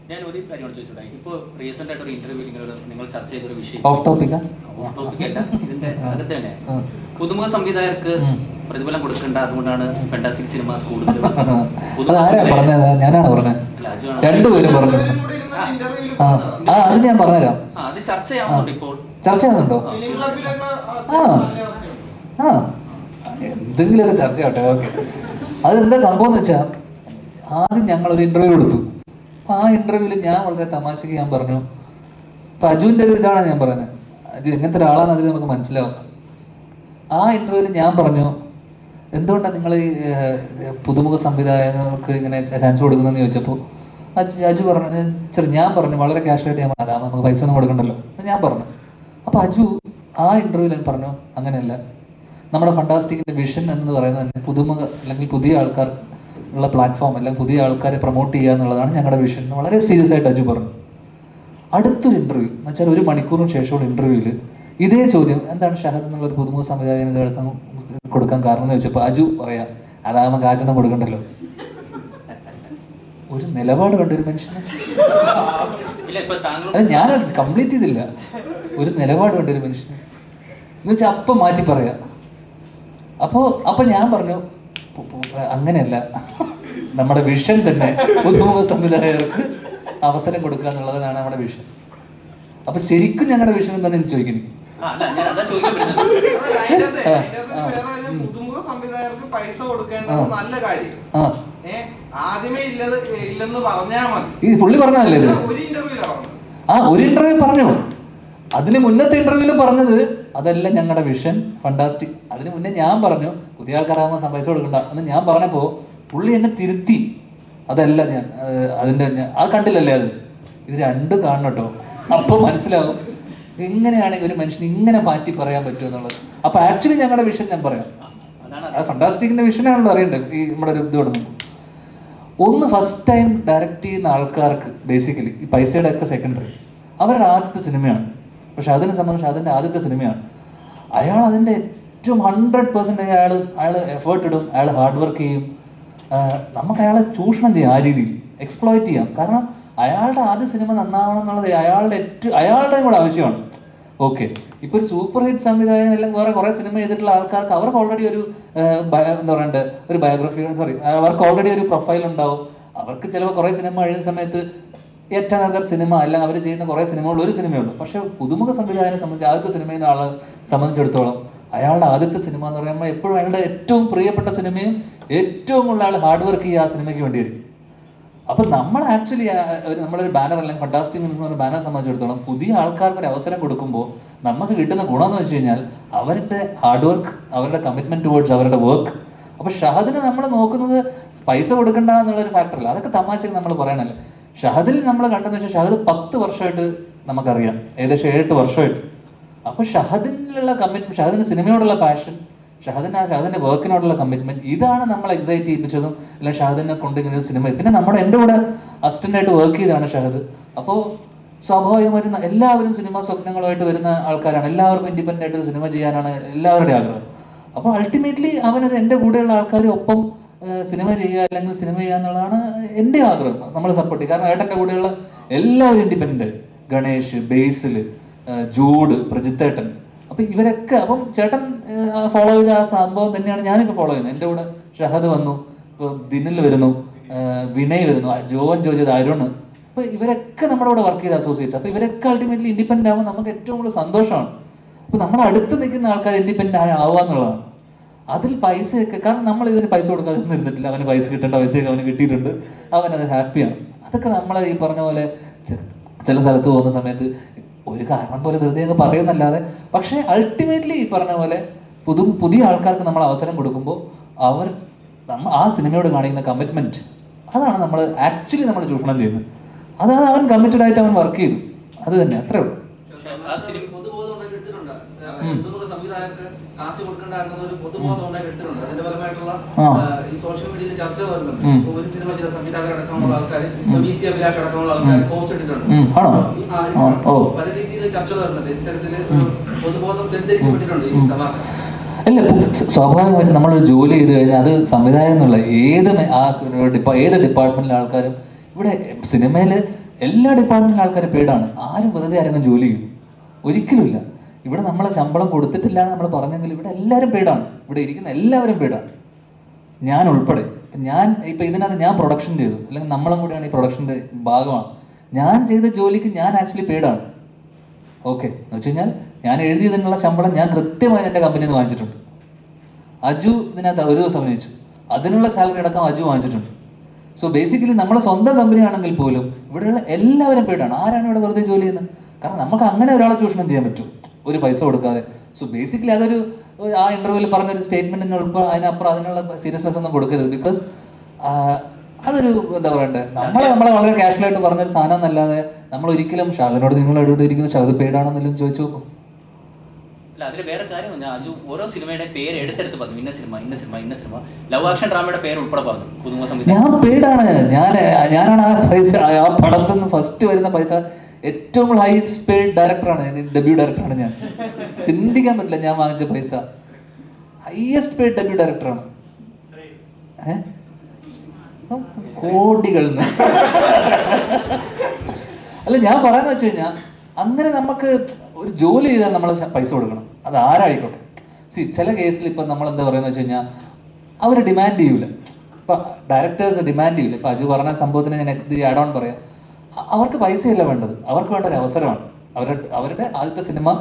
ഞാൻ ഒരു കാര്യമാണ് ചോദിച്ചോട്ടെ ഇപ്പോൾ റീസെന്റ് ആയിട്ട് ഒരു ഇന്റർവ്യൂ നിങ്ങൾ നിങ്ങൾ ചർച്ച ചെയ്ത ഒരു വിഷയം ഓഫ് ടോപ്പിക്കാ ടോപ്പിക് അല്ല ഇതിന്റെ അകത്ത് തന്നെ ആ. പുതുമുഖ സംവിധായകർക്ക് ഉം. പ്രതിഫലം കൊടുക്കേണ്ട അതുകൊണ്ടാണ് ഫെന്റാസ്റ്റിക് സിനിമാസ് കൂടുതൽ അത് ആരാ പറഞ്ഞത് ഞാനാണ് പറഞ്ഞത് അല്ല, അജുവാണ്. രണ്ടുപേരും പറഞ്ഞു ആ ആ അത് ഞാൻ പറഞ്ഞുതരാം ആ, അത് ചർച്ച ചെയ്യാവുന്നുണ്ട് ഇപ്പോൾ ചർച്ച ചെയ്യുന്നുണ്ടോ ആണോ ആ എന്തെങ്കിലുമൊക്കെ ചർച്ച ചെയ്യട്ടെ ഓക്കെ അത് എന്താ സംഭവം എന്ന് വെച്ചാൽ ആദ്യം ഞങ്ങൾ ഒരു ഇന്റർവ്യൂ കൊടുത്തു അപ്പൊ ആ ഇന്റർവ്യൂവിൽ ഞാൻ വളരെ തമാശക്ക് ഞാൻ പറഞ്ഞു അപ്പൊ അജുവിന്റെ ഒരു ഇതാണ് ഞാൻ പറയുന്നത് അജു എങ്ങനത്തെ ഒരാളാണ് അതിൽ നമുക്ക് മനസ്സിലാവും ആ ഇന്റർവ്യൂവിൽ ഞാൻ പറഞ്ഞു എന്തുകൊണ്ടാണ് നിങ്ങൾ ഈ ഏഹ്, പുതുമുഖ സംവിധായകർക്ക് ഇങ്ങനെ ചാൻസ് കൊടുക്കുന്നതെന്ന് ചോദിച്ചപ്പോൾ അജു അജു പറഞ്ഞു ഏഹ്, ചെറു ഞാൻ പറഞ്ഞു വളരെ ക്യാഷ്വലായിട്ട് ഞാൻ പറഞ്ഞു അതാ നമുക്ക് പൈസ ഒന്നും കൊടുക്കണ്ടല്ലോ എന്ന് ഞാൻ പറഞ്ഞു അപ്പോൾ അജു ആ ഇന്റർവ്യൂവിൽ ഞാൻ പറഞ്ഞു അങ്ങനെയല്ല നമ്മുടെ ഫണ്ടാസ്റ്റിക്കിന്റെ വിഷൻ എന്ന് പറയുന്നത് തന്നെ പുതുമുഖ അല്ലെങ്കിൽ പുതിയ ആൾക്കാർ ഉള്ള പ്ലാറ്റ്ഫോം അല്ലെങ്കിൽ പുതിയ ആൾക്കാരെ പ്രൊമോട്ട് ചെയ്യുക എന്നുള്ളതാണ് ഞങ്ങളുടെ വിഷൻ എന്ന് വളരെ സീരിയസ് ആയിട്ട് അജു പറഞ്ഞു അടുത്തൊരു ഇന്റർവ്യൂ എന്ന് വെച്ചാൽ ഒരു മണിക്കൂറിന് ശേഷമുള്ള ഇന്റർവ്യൂവിൽ ഇതേ ചോദ്യം എന്താണ് ഷഹദ് എന്നുള്ള ഒരു പുതുമുഖ സംവിധായകന് ഇത് എടുക്കാൻ കൊടുക്കാൻ കാരണം എന്ന് വെച്ചപ്പോൾ അജു പറയാ അതാകുമ്പോൾ കാശൊന്നും കൊടുക്കണ്ടല്ലോ ഒരു നിലപാട് കണ്ട ഒരു മനുഷ്യന് ഇല്ല ഇപ്പൊ താങ്കൾ അത് ഞാൻ കംപ്ലീറ്റ് ചെയ്തില്ല ഒരു നിലപാട് കണ്ട ഒരു മനുഷ്യന് എന്ന് വെച്ചാൽ അപ്പം മാറ്റി പറയാ അപ്പോൾ അപ്പം ഞാൻ പറഞ്ഞു പു- പു- അങ്ങനെയല്ല നമ്മുടെ വിഷൻ തന്നെ പുതുമുഖ സംവിധായകർക്ക് അവസരം കൊടുക്കുക എന്നുള്ളതാണ് നമ്മുടെ വിഷൻ അപ്പൊ ശരിക്കും ഞങ്ങളുടെ വിഷൻ എന്താണെന്ന് ചോദിക്കുന്നു ആ, അല്ല ഞാൻ അതാ ചോദിക്കാൻ പറ്റുന്നത് ആ, ആ, പുതുമുഖ സംവിധായകർക്ക് പൈസ കൊടുക്കേണ്ടത് നല്ല കാര്യം ആ ഏ ആദ്യമേ ഇല്ലത് ഇല്ലെന്ന് പറഞ്ഞാ മതി ഈ പുള്ളി പറഞ്ഞതല്ലേ ഇത് ഒരു ഇന്റർവ്യൂലാ പറഞ്ഞത് ആ ഒരു ഇന്റർവ്യൂ പറഞ്ഞു അതിന് മുന്നത്തെ ഇന്റർവ്യൂവിലും പറഞ്ഞത് അതല്ല ഞങ്ങളുടെ വിഷൻ ഫണ്ടാസ്റ്റിക് അതിന് മുന്നേ ഞാൻ പറഞ്ഞു പുതിയ ആൾക്കാരാകുമ്പോൾ പൈസ കൊടുക്കണ്ട എന്ന് ഞാൻ പറഞ്ഞപ്പോൾ പുള്ളി എന്നെ തിരുത്തി അതല്ല ഞാൻ ഏഹ്, അതിന്റെ ഞാൻ- അത് കണ്ടില്ലല്ലേ അത് ഇത് രണ്ടും കാണണം കേട്ടോ അപ്പൊ മനസ്സിലാവും എങ്ങനെയാണ് ഒരു മനുഷ്യന് ഇങ്ങനെ മാറ്റി പറയാൻ പറ്റും എന്നുള്ളത് അപ്പൊ ആക്ച്വലി ഞങ്ങളുടെ വിഷൻ ഞാൻ പറയാം അതാണ് അത് ഫണ്ടാസ്റ്റിക്കിന്റെ വിഷനാണല്ലോ അറിയണ്ടേ ഈ നമ്മുടെ ഒരു ഇത് തുടങ്ങുമ്പോൾ ഒന്ന് ഫസ്റ്റ് ടൈം ഡയറക്റ്റ് ചെയ്യുന്ന ആൾക്കാർക്ക് ബേസിക്കലി ഈ പൈസയുടെ ഒക്കെ സെക്കൻഡറി അവരുടെ ആദ്യത്തെ സിനിമയാണ് പക്ഷെ അതിനെ സംബന്ധിച്ച് അതിൻ്റെ ആദ്യത്തെ സിനിമയാണ് അയാൾ അതിൻ്റെ ഏറ്റവും ഹൺഡ്രഡ് പെർസെൻറ്റേജ് അയാൾ അയാൾ എഫേർട്ട് ഇടും അയാൾ ഹാർഡ് വർക്ക് ചെയ്യും ആഹ് നമുക്ക് അയാളെ ചൂഷണം ചെയ്യാം ആ രീതിയിൽ എക്സ്പ്ലോയിറ്റ് ചെയ്യാം കാരണം അയാളുടെ ആദ്യ സിനിമ നന്നാവണം എന്നുള്ളത് അയാളുടെ ഏറ്റവും അയാളുടെയും കൂടെ ആവശ്യമാണ് ഓക്കെ ഇപ്പൊ ഒരു സൂപ്പർ ഹിറ്റ് സംവിധായകൻ എല്ലാം വേറെ കുറെ സിനിമ ചെയ്തിട്ടുള്ള ആൾക്കാർക്ക് അവർക്ക് ഓൾറെഡി ഒരു ആഹ്, ബയ- എന്താ പറയണ്ടേ ഒരു ബയോഗ്രഫി സോറി അവർക്ക് ഓൾറെഡി ഒരു പ്രൊഫൈൽ ഉണ്ടാവും അവർക്ക് ചിലപ്പോൾ കുറെ സിനിമ എഴുതുന്ന സമയത്ത് ഏറ്റവും നല്ല സിനിമ അല്ലെങ്കിൽ അവർ ചെയ്യുന്ന കുറെ സിനിമകൾ ഒരു സിനിമയുള്ളൂ പക്ഷെ പുതുമുഖ സംവിധായകനെ സംബന്ധിച്ച് ആദ്യത്തെ സിനിമ ചെയ്യുന്ന ആളെ സംബന്ധിച്ചിടത്തോളം അയാളുടെ ആദ്യത്തെ സിനിമ എന്ന് പറയുമ്പോൾ എപ്പോഴും അയാളുടെ ഏറ്റവും പ്രിയപ്പെട്ട സിനിമയും ഏറ്റവും കൂടുതൽ അയാൾ ഹാർഡ് വർക്ക് ചെയ്യുക ആ സിനിമയ്ക്ക് വേണ്ടിയായിരിക്കും അപ്പൊ നമ്മൾ ആക്ച്വലി നമ്മളൊരു ബാനർ അല്ലെങ്കിൽ ഫണ്ടാസ്റ്റിക് എന്ന് പറഞ്ഞ ബാനർ സംബന്ധിച്ചിടത്തോളം പുതിയ ആൾക്കാർക്ക് ഒരു അവസരം കൊടുക്കുമ്പോൾ നമുക്ക് കിട്ടുന്ന ഗുണം എന്ന് വെച്ച് കഴിഞ്ഞാൽ അവരുടെ ഹാർഡ് വർക്ക് അവരുടെ കമ്മിറ്റ്മെന്റ് ടുവേർഡ്സ് അവരുടെ വർക്ക് അപ്പൊ ഷഹദിന് നമ്മൾ നോക്കുന്നത് പൈസ കൊടുക്കണ്ട എന്നുള്ള ഒരു ഫാക്ടറല്ല അതൊക്കെ തമാശക്ക് നമ്മൾ പറയണല്ലേ ഷഹദിൽ നമ്മൾ കണ്ടെന്ന് വെച്ചാൽ ഷഹദ് പത്ത് വർഷമായിട്ട് നമുക്കറിയാം ഏകദേശം ഏഴെട്ട് വർഷമായിട്ട് അപ്പൊ ഷഹദിനുള്ള കമ്മിറ്റ്മെന്റ് ഷഹദിന് സിനിമയോടുള്ള പാഷൻ ഷഹദിന് ആ ഷഹദിന്റെ വർക്കിനോടുള്ള കമ്മിറ്റ്മെന്റ് ഇതാണ് നമ്മൾ എക്സൈറ്റ് ചെയ്യിപ്പിച്ചതും അല്ല ഷഹദിനെ കൊണ്ട് ഇങ്ങനെ ഒരു സിനിമ പിന്നെ നമ്മുടെ എൻ്റെ കൂടെ അസിസ്റ്റന്റ് ആയിട്ട് വർക്ക് ചെയ്താണ് ഷഹദ് അപ്പോൾ സ്വാഭാവികമായിട്ടും ന- എല്ലാവരും സിനിമ സ്വപ്നങ്ങളുമായിട്ട് വരുന്ന ആൾക്കാരാണ് എല്ലാവർക്കും ഇൻഡിപെൻഡന്റ് ആയിട്ട് ഒരു സിനിമ ചെയ്യാനാണ് എല്ലാവരുടെയും ആഗ്രഹം അപ്പോൾ അൾട്ടിമേറ്റ്ലി അവനൊരു എൻ്റെ കൂടെയുള്ള ആൾക്കാർ ഒപ്പം ഏഹ്, സിനിമ ചെയ്യുക അല്ലെങ്കിൽ സിനിമ ചെയ്യുക എന്നുള്ളതാണ് എൻ്റെ ആഗ്രഹം നമ്മൾ സപ്പോർട്ട് ചെയ്യും കാരണം ഏട്ടൻ്റെ കൂടെയുള്ള എല്ലാവരും ഇൻഡിപെൻഡന്റ് ഗണേഷ് ബേസിൽ ജൂഡ് പ്രജിത്തേട്ടൻ അപ്പൊ ഇവരൊക്കെ അപ്പം ചേട്ടൻ ഫോളോ ചെയ്ത ആ സംഭവം തന്നെയാണ് ഞാനിപ്പോൾ ഫോളോ ചെയ്യുന്നത് എൻ്റെ കൂടെ ഷഹദ് വന്നു ഇപ്പൊ ദിനിൽ വരുന്നു ആ, വിനയ് വരുന്നു ആ, ജോവൻ ജോജത് അരുൺ അപ്പൊ ഇവരൊക്കെ നമ്മുടെ കൂടെ വർക്ക് ചെയ്ത അസോസിയേറ്റ്സ് അപ്പൊ ഇവരൊക്കെ അൾട്ടിമേറ്റ്ലി ഇൻഡിപെൻഡന്റ് ആകുമ്പോൾ നമുക്ക് ഏറ്റവും കൂടുതൽ സന്തോഷമാണ് അപ്പൊ നമ്മുടെ അടുത്ത് നിൽക്കുന്ന ആൾക്കാർ ഇൻഡിപെൻഡന്റ് ആവുക എന്നുള്ളതാണ് അതിൽ പൈസയൊക്കെ കാരണം നമ്മൾ ഇതിന് പൈസ കൊടുക്കാതെ ഒന്നും ഇരുന്നിട്ടില്ല അവന് പൈസ കിട്ടേണ്ട പൈസയൊക്കെ അവന് കിട്ടിയിട്ടുണ്ട് അവൻ അത് ഹാപ്പിയാണ് അതൊക്കെ നമ്മൾ ഈ പറഞ്ഞ പോലെ ചെ- ചില സ്ഥലത്ത് പോകുന്ന സമയത്ത് ഒരു കാരണം പോലെ വെറുതെ അങ്ങ് പറയുന്നല്ലാതെ പക്ഷേ അൾട്ടിമേറ്റ്ലി ഈ പറഞ്ഞ പോലെ പുതു പുതിയ ആൾക്കാർക്ക് നമ്മൾ അവസരം കൊടുക്കുമ്പോൾ അവർ നമ്മ ആ സിനിമയോട് കാണിക്കുന്ന കമ്മിറ്റ്മെന്റ് അതാണ് നമ്മൾ ആക്ച്വലി നമ്മൾ ചൂഷണം ചെയ്യുന്നത് അതാണ് അവൻ കമ്മിറ്റഡ് ആയിട്ട് അവൻ വർക്ക് ചെയ്തു അത് തന്നെ അത്രേ ഉള്ളൂ പക്ഷേ ആ സിനിമ പൊതുബോധം ഉണ്ടാക്കി എടുത്തിട്ടുണ്ട് പുതുമുഖ സംവിധായകർക്ക് കാശ് കൊടുക്കേണ്ട എന്ന ഒരു പൊതുബോധം ഉണ്ടാക്കി എടുത്തിട്ടുണ്ട് അതിന്റെ ഫലമായിട്ടുള്ള ആ. ആ, ഈ സോഷ്യൽ മീഡിയയിൽ ചർച്ച വരുന്നുണ്ട് ഉം. ഇപ്പൊ ഒരു സിനിമ ചെയ്ത സംവിധായകർ അടക്കമുള്ള ആൾക്കാർ വി സി അഭിലാഷ് അടക്കമുള്ള ആൾക്കാർ പോസ്റ്റ് ഇട്ടിട്ടുണ്ട് ഉം. ആണോ? ഈ- ആ, ആ, ഓ. പല രീതിയിൽ ചർച്ചകൾ വരുന്നുണ്ട് ഇത്തരത്തില് പൊതുബോധം തെറ്റിദ്ധരിക്കപ്പെട്ടിട്ടുണ്ട് ഈ തമാശ അല്ല ഇപ്പൊ സ്വാഭാവികമായിട്ടും നമ്മളൊരു ജോലി ചെയ്ത് കഴിഞ്ഞാൽ അത് സംവിധായകം എന്നുള്ള ഏത് മെ- ആ ഡിപ്പാ ഏത് ഡിപ്പാർട്ട്മെന്റിലെ ആൾക്കാരും ഇവിടെ സിനിമയിൽ എല്ലാ ഡിപ്പാർട്ട്മെന്റിലും ആൾക്കാർ പെയ്ഡാണ് ആരും വെറുതെ ആരെങ്കിലും ജോലി ചെയ്യും ഒരിക്കലുമില്ല ഇവിടെ നമ്മളെ ശമ്പളം കൊടുത്തിട്ടില്ല എന്ന് നമ്മൾ പറഞ്ഞെങ്കിൽ ഇവിടെ എല്ലാവരും പെയ്ഡാണ് ഇവിടെ ഇരിക്കുന്ന എല്ലാവരും പെയ്ഡാണ് ഞാൻ ഉൾപ്പെടെ ഇപ്പം ഞാൻ ഇപ്പം ഇതിനകത്ത് ഞാൻ പ്രൊഡക്ഷൻ ചെയ്തു അല്ലെങ്കിൽ നമ്മളും കൂടിയാണ് ഈ പ്രൊഡക്ഷൻ്റെ ഭാഗമാണ് ഞാൻ ചെയ്ത ജോലിക്ക് ഞാൻ ആക്ച്വലി പെയ്ഡാണ് ഓക്കെ എന്ന് വെച്ച് കഴിഞ്ഞാൽ ഞാൻ എഴുതിയതിനുള്ള ശമ്പളം ഞാൻ കൃത്യമായി എൻ്റെ കമ്പനിയിൽ നിന്ന് വാങ്ങിച്ചിട്ടുണ്ട് അജു ഇതിനകത്ത് ഒരു ദിവസം അഭിനയിച്ചു അതിനുള്ള സാലറി അടക്കം അജു വാങ്ങിച്ചിട്ടുണ്ട് സോ ബേസിക്കലി നമ്മുടെ സ്വന്തം കമ്പനി ആണെങ്കിൽ പോലും ഇവിടെയുള്ള എല്ലാവരും പെയ്ഡാണ് ആരാണ് ഇവിടെ വെറുതെ ജോലി ചെയ്യുന്നത് കാരണം നമുക്ക് അങ്ങനെ ഒരാളെ ചൂഷണം ചെയ്യാൻ പറ്റും ഒരു പൈസ കൊടുക്കാതെ സോ ബേസിക്കലി അതൊരു ഒരു ആ ഇന്റർവ്യൂവിൽ പറഞ്ഞൊരു സ്റ്റേറ്റ്മെന്റിന് ഉൾപ്പെടെ അതിനപ്പുറം അതിനുള്ള സീരിയസ്നെസ് ഒന്നും കൊടുക്കരുത് ബിക്കോസ് അതൊരു എന്താ പറയണ്ടേ നമ്മളെ നമ്മളെ വളരെ casual ആയിട്ട് പറഞ്ഞൊരു സാധനം എന്നല്ലാതെ നമ്മൾ ഒരിക്കലും ഷാദിനോട് നിങ്ങൾ എവിടെ ഇരിക്കുന്നു ഷാദ് പെയ്ഡാണെന്നെല്ലാം ചോദിച്ചു നോക്കും അല്ല അതിൽ വേറെ കാര്യം ഞാൻ അജു ഓരോ സിനിമയുടെ പേര് എടുത്തെടുത്ത് പറഞ്ഞു ഇന്ന സിനിമ ഇന്ന സിനിമ ഇന്ന സിനിമ ലവ് ആക്ഷൻ ഡ്രാമയുടെ പേര് ഉൾപ്പെടെ പറഞ്ഞു പുതുമുഖ സംവിധാനം ഞാൻ പെയ്ഡാണ് ഞാൻ ഞാനാണ് ആ പൈസ ആ പടത്തിൽ നിന്ന് ഫസ്റ്റ് വരുന്ന പൈസ ഏറ്റവും ഹൈസ്റ്റ് പെയ്ഡ് ഡയറക്ടറാണ് ഡെബ്യൂ ഡയറക്ടറാണ് ഞാൻ ചിന്തിക്കാൻ പറ്റില്ല ഞാൻ വാങ്ങിച്ച പൈസ ഹയസ്റ്റ് പെയ്ഡ് ഡെബ്യൂ ഡയറക്ടറാണ് ഏ? കോടികൾ അല്ല ഞാൻ പറയാന്ന് വെച്ച് കഴിഞ്ഞാൽ അങ്ങനെ നമുക്ക് ഒരു ജോലി ചെയ്താൽ നമ്മൾ പൈസ കൊടുക്കണം അത് ആരായിക്കോട്ടെ സി ചില കേസിൽ ഇപ്പം നമ്മൾ എന്താ പറയുന്നത് വെച്ച് കഴിഞ്ഞാൽ അവർ ഡിമാൻഡ് ചെയ്യൂല ഇപ്പം ഡയറക്ടേഴ്സ് ഡിമാൻഡ് ചെയ്യൂല ഇപ്പം അജു പറഞ്ഞ സംഭവത്തിന് ഞാൻ ഇത് ആഡ് ഓൺ പറയാം അ- അവർക്ക് പൈസയല്ല വേണ്ടത് അവർക്ക് വേണ്ട ഒരു അവസരമാണ് അവരുടെ അവരുടെ ആദ്യത്തെ സിനിമ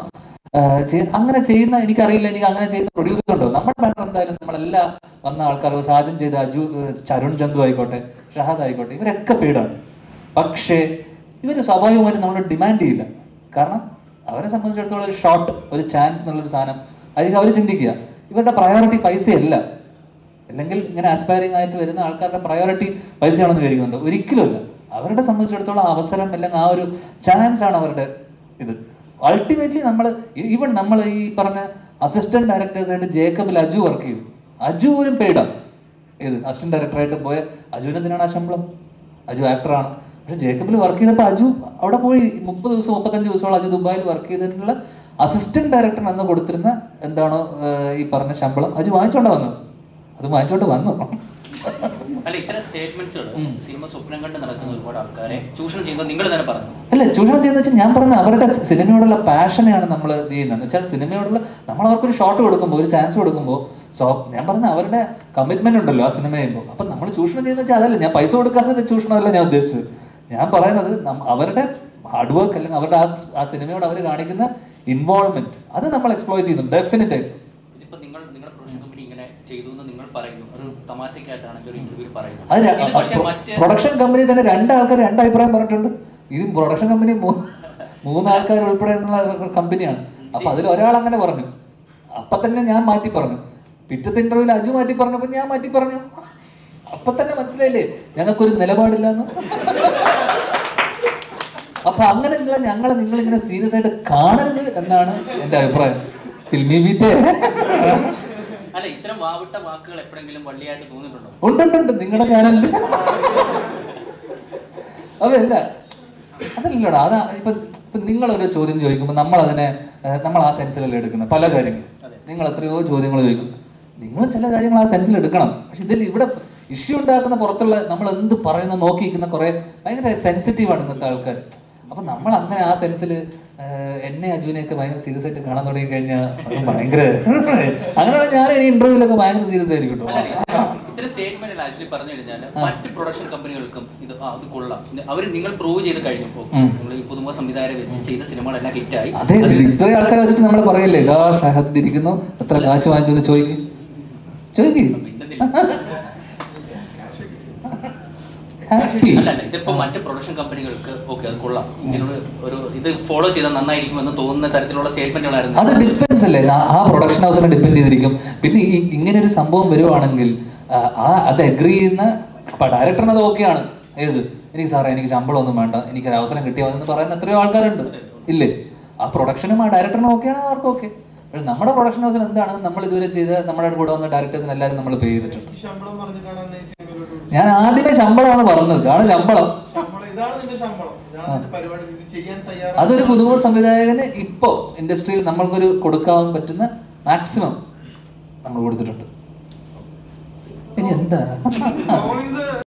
അങ്ങനെ ചെയ്യുന്ന എനിക്കറിയില്ല എനിക്ക് അങ്ങനെ ചെയ്യുന്ന പ്രൊഡ്യൂസർ ഉണ്ടോ നമ്മുടെ ബാനർ എന്തായാലും നമ്മളെല്ലാ വന്ന ആൾക്കാർ സാജൻ ചെയ്ത അജു ഏഹ് ചരുൺ ചന്തു ആയിക്കോട്ടെ ഷഹാദ് ആയിക്കോട്ടെ ഇവരൊക്കെ പെയ്ഡാണ് പക്ഷേ ഇവർ സ്വാഭാവികമായിട്ടും നമ്മൾ ഡിമാൻഡ് ചെയ്യില്ല കാരണം അവരെ സംബന്ധിച്ചിടത്തോളം ഒരു ഷോട്ട് ഒരു ചാൻസ് എന്നുള്ളൊരു സാധനം ആയിരിക്കും അവർ ചിന്തിക്കുക ഇവരുടെ പ്രയോറിറ്റി പൈസയല്ല അല്ലെങ്കിൽ ഇങ്ങനെ ആസ്പയറിംഗ് ആയിട്ട് വരുന്ന ആൾക്കാരുടെ പ്രയോറിറ്റി പൈസയാണെന്ന് വിചാരിക്കുന്നുണ്ട് ഒരിക്കലുമല്ല അവരുടെ സംബന്ധിച്ചിടത്തോളം അവസരം അല്ലെങ്കിൽ ആ ഒരു ചാൻസ് ആണ് അവരുടെ ഇത് അൾട്ടിമേറ്റ്ലി നമ്മൾ ഈവൻ നമ്മൾ ഈ പറഞ്ഞ അസിസ്റ്റന്റ് ഡയറക്ടേഴ്സായിട്ട് ജേക്കബിൽ അജു വർക്ക് ചെയ്തു അജു പോലും പെയ്ഡാണ് ഏത് അസിസ്റ്റന്റ് ഡയറക്ടറായിട്ട് പോയ അജുവിന് എന്തിനാണ് ആ ശമ്പളം അജു ആക്ടറാണ് പക്ഷെ ജേക്കബിൽ വർക്ക് ചെയ്തപ്പോൾ അജു അവിടെ പോയി മുപ്പത് ദിവസം മുപ്പത്തഞ്ച് ദിവസത്തോളം അജു ദുബായിൽ വർക്ക് ചെയ്തിട്ടുള്ള അസിസ്റ്റന്റ് ഡയറക്ടർ അന്ന് കൊടുത്തിരുന്ന എന്താണോ ഏഹ്, ഈ പറഞ്ഞ ശമ്പളം അജു വാങ്ങിച്ചോണ്ട് വന്നത് അത് വാങ്ങിച്ചോണ്ട് വന്നു അല്ല ഇത്തരം സ്റ്റേറ്റ്മെന്റ്സുകൾ ഉം. സിനിമ സ്വപ്നം കണ്ട് നടക്കുന്ന ഒരുപാട് ആൾക്കാരെ ചൂഷണം ചെയ്യുന്നത് നിങ്ങൾ തന്നെ പറഞ്ഞു അല്ല ചൂഷണം ചെയ്യുന്ന വെച്ചാൽ ഞാൻ പറഞ്ഞ അവരുടെ സിനിമയോടുള്ള പാഷനെയാണ് നമ്മൾ ഇത് ചെയ്യുന്നത് എന്ന് വെച്ചാൽ സിനിമയോടുള്ള നമ്മൾ അവർക്കൊരു ഷോട്ട് കൊടുക്കുമ്പോൾ ഒരു ചാൻസ് കൊടുക്കുമ്പോൾ സോ ഞാൻ പറഞ്ഞ അവരുടെ കമ്മിറ്റ്മെന്റ് ഉണ്ടല്ലോ ആ സിനിമ ചെയ്യുമ്പോൾ അപ്പം നമ്മൾ ചൂഷണം ചെയ്യുന്ന വെച്ചാൽ അതല്ല ഞാൻ പൈസ കൊടുക്കാത്തത് ചൂഷണമല്ല ഞാൻ ഉദ്ദേശിച്ചത് ഞാൻ പറയുന്നത് നം- അവരുടെ ഹാർഡ് വർക്ക് അല്ലെങ്കിൽ അവരുടെ ആ ആ സിനിമയോട് അവർ കാണിക്കുന്ന ഇൻവോൾവ്മെന്റ് അത് നമ്മൾ എക്സ്പ്ലോയിറ്റ് ചെയ്യുന്നു ഡെഫിനറ്റ് ആയിട്ട് ഇതിപ്പോ നിങ്ങൾ നിങ്ങളുടെ പ്രൊഡക്ഷൻ കമ്പനി ഇങ്ങനെ ചെയ്തു എന്ന് നിങ്ങൾ പറയുന്നു അത് തമാശക്കായിട്ടാണെങ്കിൽ ഒരു ഇന്റർവ്യൂവിൽ പറയുന്നു അത് ഇത് പക്ഷേ മറ്റ് പ്രൊഡക്ഷൻ കമ്പനി തന്നെ രണ്ട് ആൾക്കാർ രണ്ട് അഭിപ്രായം പറഞ്ഞിട്ടുണ്ട് ഇത് പ്രൊഡക്ഷൻ കമ്പനി മൂന്ന് ആൾക്കാർ ഉൾപ്പെടെ എന്നുള്ള കമ്പനിയാണ് അപ്പൊ അതിൽ ഒരാൾ അങ്ങനെ പറഞ്ഞു അപ്പൊ തന്നെ ഞാൻ മാറ്റി പറഞ്ഞു പിറ്റത്തെ ഇന്റർവ്യൂവിൽ അജു മാറ്റി പറഞ്ഞപ്പോൾ ഞാൻ മാറ്റി പറഞ്ഞു അപ്പൊ തന്നെ മനസ്സിലായില്ലേ ഞങ്ങൾക്കൊരു നിലപാടില്ലെന്ന് അപ്പൊ അങ്ങനെയുള്ള ഞങ്ങളെ നിങ്ങൾ ഇങ്ങനെ സീരിയസ് ആയിട്ട് കാണരുത് എന്നാണ് എന്റെ അഭിപ്രായം ഫിൽമി ബീറ്റേ അല്ല ഇത്തരം വാവിട്ട വാക്കുകൾ എപ്പോഴെങ്കിലും വള്ളിയായിട്ട് തോന്നിയിട്ടുണ്ടോ ഉണ്ടുണ്ടുണ്ട് നിങ്ങളുടെ ചാനലിൽ അതല്ല അതല്ലടാ അതാ ഇപ്പൊ ഇപ്പൊ നിങ്ങളൊരു ചോദ്യം ചോദിക്കുമ്പോൾ നമ്മൾ അതിനെ ഏഹ്, നമ്മൾ ആ സെൻസിലല്ല എടുക്കുന്നത് പല കാര്യങ്ങളും നിങ്ങൾ എത്രയോ ചോദ്യങ്ങൾ ചോദിക്കും നിങ്ങൾ ചില കാര്യങ്ങൾ ആ സെൻസിൽ എടുക്കണം പക്ഷെ ഇതിൽ ഇവിടെ ഇഷ്യൂ ഉണ്ടാക്കുന്ന പുറത്തുള്ള നമ്മൾ എന്ത് പറയുന്ന നോക്കിയിരിക്കുന്ന കുറെ ഭയങ്കര സെൻസിറ്റീവാണ് ഇന്നത്തെ ആൾക്കാർ അപ്പൊ നമ്മൾ അങ്ങനെ ആ സെൻസിൽ എന്നെ അജുവിനെയൊക്കെ ഭയങ്കര സീരിയസ് ആയിട്ട് കാണാൻ തുടങ്ങി കഴിഞ്ഞാൽ അത് ഭയങ്കര അങ്ങനെയാണ് ഞാൻ ഈ ഇന്റർവ്യൂലൊക്കെ ഭയങ്കര സീരിയസ് ആയിരിക്കും കേട്ടോ ഇത്തരം സ്റ്റേറ്റ്മെന്റിൽ ആക്ച്വലി പറഞ്ഞു കഴിഞ്ഞാൽ മറ്റ് പ്രൊഡക്ഷൻ കമ്പനികൾക്കും ഇത് ആ അത് കൊള്ളാം അവർ നിങ്ങൾ പ്രൂവ് ചെയ്ത് കഴിഞ്ഞപ്പോൾ ഉം. നിങ്ങൾ ഈ പുതുമുഖ സംവിധായകരെ വെച്ച് ചെയ്ത സിനിമകളെല്ലാം ഹിറ്റായി അതെ ഇത്രയും ആൾക്കാരെ വെച്ചിട്ട് നമ്മൾ പറയല്ലേ ഇതാ ഷഹദ് ഇരിക്കുന്നു എത്ര കാശ് വാങ്ങിച്ചു എന്ന് ചോദിക്കും ചോദിക്കും ഹാപ്പി അല്ല അല്ല ഇതിപ്പോ മറ്റ് പ്രൊഡക്ഷൻ കമ്പനികൾക്ക് ഓക്കെ അത് കൊള്ളാം ഇങ്ങനൊരു ഒരു ഇത് ഫോളോ ചെയ്താൽ നന്നായിരിക്കുമെന്ന് തോന്നുന്ന തരത്തിലുള്ള സ്റ്റേറ്റ്മെന്റുകളായിരുന്നു അത് ഡിപ്പെൻസ് അല്ലേ ആ- ആ പ്രൊഡക്ഷൻ ഹൗസിനെ ഡിപ്പെൻഡ് ചെയ്തിരിക്കും പിന്നെ ഈ ഇങ്ങനെ ഒരു സംഭവം വരുവാണെങ്കിൽ ആ ആ അത് അഗ്രി ചെയ്യുന്ന അപ്പൊ ഡയറക്ടറിന് അത് ഓക്കെയാണ് ഏത് എനിക്ക് സാറേ എനിക്ക് ശമ്പളം ഒന്നും വേണ്ട എനിക്ക് ഒരു അവസരം കിട്ടിയാൽ മതി എന്ന് പറയുന്ന എത്രയോ ആൾക്കാരുണ്ട് ഇല്ലേ ആ പ്രൊഡക്ഷനും ആ ഡയറക്ടറിനും ഓക്കെയാണ് അവർക്ക് ഓക്കെ പക്ഷെ നമ്മുടെ പ്രൊഡക്ഷൻ ഹൗസിൽ എന്താണ് നമ്മൾ ഇതുവരെ ചെയ്ത് നമ്മുടെ കൂടെ വന്ന ഡയറക്ടേഴ്സിന് എല്ലാവരും നമ്മൾ പേ ചെയ്തിട്ടുണ്ട് ഈ ശമ്പളം പറഞ്ഞിട്ടാണ് എന്നെ ഈ സിനിമയിലോട്ട് വിളിച്ചത്. ഞാൻ ആദ്യമേ ശമ്പളമാണ് പറഞ്ഞത് ഇതാണ് ശമ്പളം ശമ്പളം ഇതാണ് നിന്റെ ശമ്പളം ഇതാണ് നിന്റെ പരിപാടി ഇത് ചെയ്യാൻ തയ്യാറാണ് അതൊരു പുതുമുഖ സംവിധായകന് ഇപ്പോൾ ഇൻഡസ്ട്രിയിൽ നമ്മൾക്കൊരു കൊടുക്കാൻ പറ്റുന്ന മാക്സിമം നമ്മൾ കൊടുത്തിട്ടുണ്ട് ഇനി എന്താ ഗോവിന്ദ്